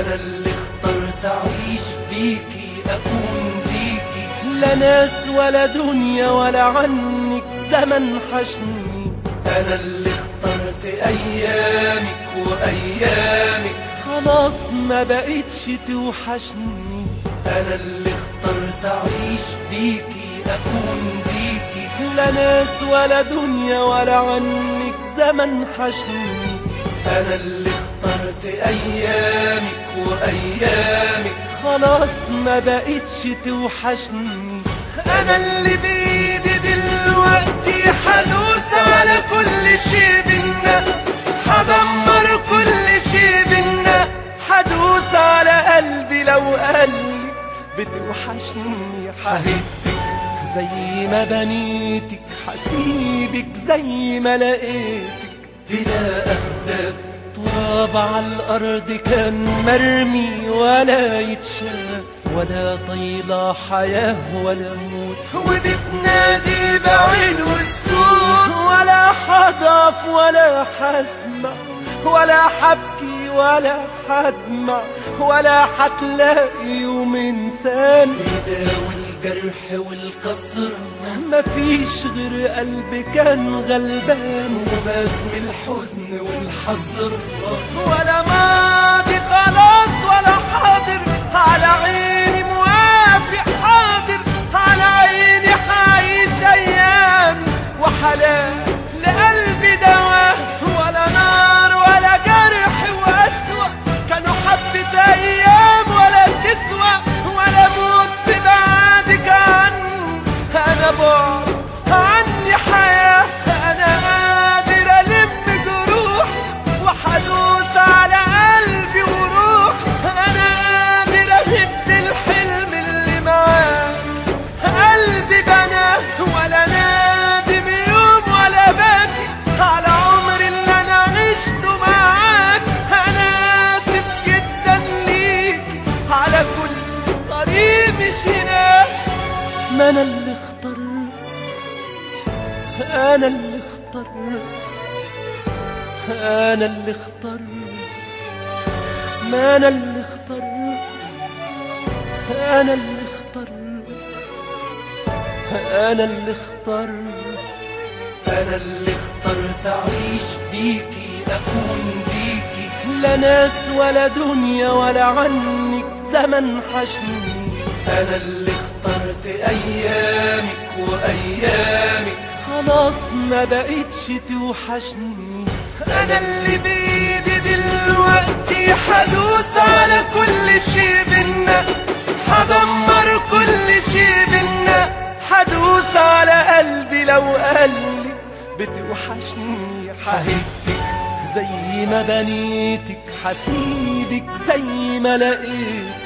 أنا اللي اخترت أعيش بيكي أكون ليكي لا ناس ولا دنيا ولا عنك زمن حشني أنا اللي اخترت أيامك وأيامك خلاص ما بقتش توحشني أنا اللي اخترت أعيش بيكي أكون ليكي لا ناس ولا دنيا ولا عنك زمن حشني أنا اللي اخترت أيامك وأيامك خلاص ما بقتش توحشني أنا اللي بإيدي دلوقتي حدوس على كل شي بينا حدمر كل شي بينا حدوس على قلبي لو قلبي بتوحشني حهدك زي ما بنيتك حسيبك زي ما لقيتك بلا أهداف تراب على الأرض كان مرمي ولا يتشاف ولا طيلة حياة ولا موت وبتنادي بعلو الصوت ولا حضف ولا حسمع ولا حبكي ولا حدمع ولا حتلاقي يوم انسان يداوي الجرح والكسر مفيش غير قلب كان غلبان ومات من الحزن والحسر ولا ماضي خلاص ولا حاضر على عيني موافق حاضر على عيني حعيش ايامي وحلال لقلبي دواه ولا نار ولا جرح واسوأ كانوا حبة ايام ولا تسوى ولا موت في بعدك عني انا بعد عني حياة انا قادر الم جروحي وحدوس على قلبي وروح انا قادر اهد الحلم اللي معاك قلبي بناه ولا نادم يوم ولا باكي على عمري اللي انا عشته معاك انا اسف جدا ليكي على كل طريق مشيناه ما انا اللي اخترت انا اللي اخترت انا اللي اخترت ما انا اللي اخترت انا اللي اخترت انا اللي اخترت انا اللي اخترت اعيش بيكي اكون ليكي لا ناس ولا دنيا ولا عنك زمن حشني انا اللي اخترت ايامك وايامك خلاص ما بقتش توحشني انا اللي بايدي دلوقتي حدوس على كل شي بينا حدمر كل شي بينا حدوس على قلبي لو قلبي بتوحشني حهدك زي ما بنيتك حسيبك زي ما لقيتك